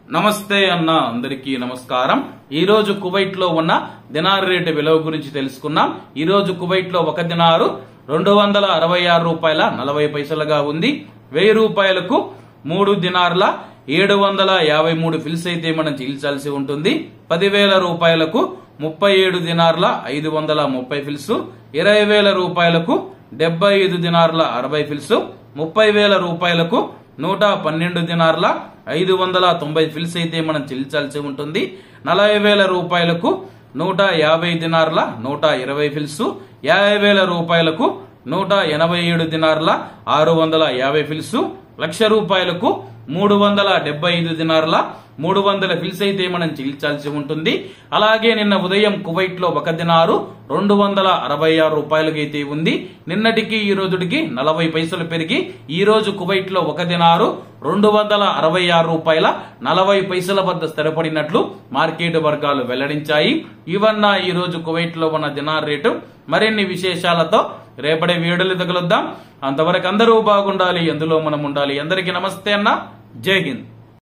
నమస్తే అన్న అందరికీ నమస్కారం ఈ రోజు కువైట్ లో ఉన్న దినార్ రేటు విలువ గురించి తెలుసుకున్నాం ఈ రోజు కువైట్ లో ఒక దినారు రెండు వందల అరవై ఆరు రూపాయల నలభై పైసలుగా ఉంది వెయ్యి రూపాయలకు మూడు దినార్ల ఏడు వందల యాభై మూడు ఫిల్స్ అయితే మనం చెల్లించాల్సి ఉంటుంది పదివేల రూపాయలకు ముప్పై ఏడు దినార్ల ఐదు వందల ముప్పై ఫిల్స్ ఇరవై వేల రూపాయలకు డెబ్బై ఐదు దినార్ల అరవై ఫిల్స్ ముప్పై వేల రూపాయలకు నూట పన్నెండు దినార్ల ఐదు వందల తొంభై ఫిల్స్ అయితే మనం చెల్లించాల్సి ఉంటుంది నలభై వేల రూపాయలకు నూట యాభై దినార్ల నూట ఇరవై ఫిల్స్ యాభై వేల రూపాయలకు నూట ఎనభై ఏడు దినార్ల ఆరు వందల యాభై ఫిల్స్ లక్ష రూపాయలకు మూడు వందల డెబ్బై ఐదు దినార్ల మూడు వందల ఫిల్స్ అయితే మనం చెల్లించాల్సి ఉంటుంది అలాగే నిన్న ఉదయం కువైట్ లో ఒక దినారు రెండు వందల అరవై ఆరు రూపాయలకి అయితే ఉంది నిన్నటికి ఈ రోజుకి నలభై పైసలు పెరిగి ఈ రోజు కువైట్ లో ఒక దినారు రెండు వందల అరవై ఆరు రూపాయల నలభై పైసల వద్ద స్థిరపడినట్లు మార్కెట్ వర్గాలు వెల్లడించాయి ఇవన్న ఈ రోజు కువైట్ లో ఉన్న దినార్ రేటు మరిన్ని విశేషాలతో రేపటి వీడియోలు తగులుద్దాం అంతవరకు అందరూ బాగుండాలి ఎందులో మనం ఉండాలి అందరికీ నమస్తే అన్న జై హింద్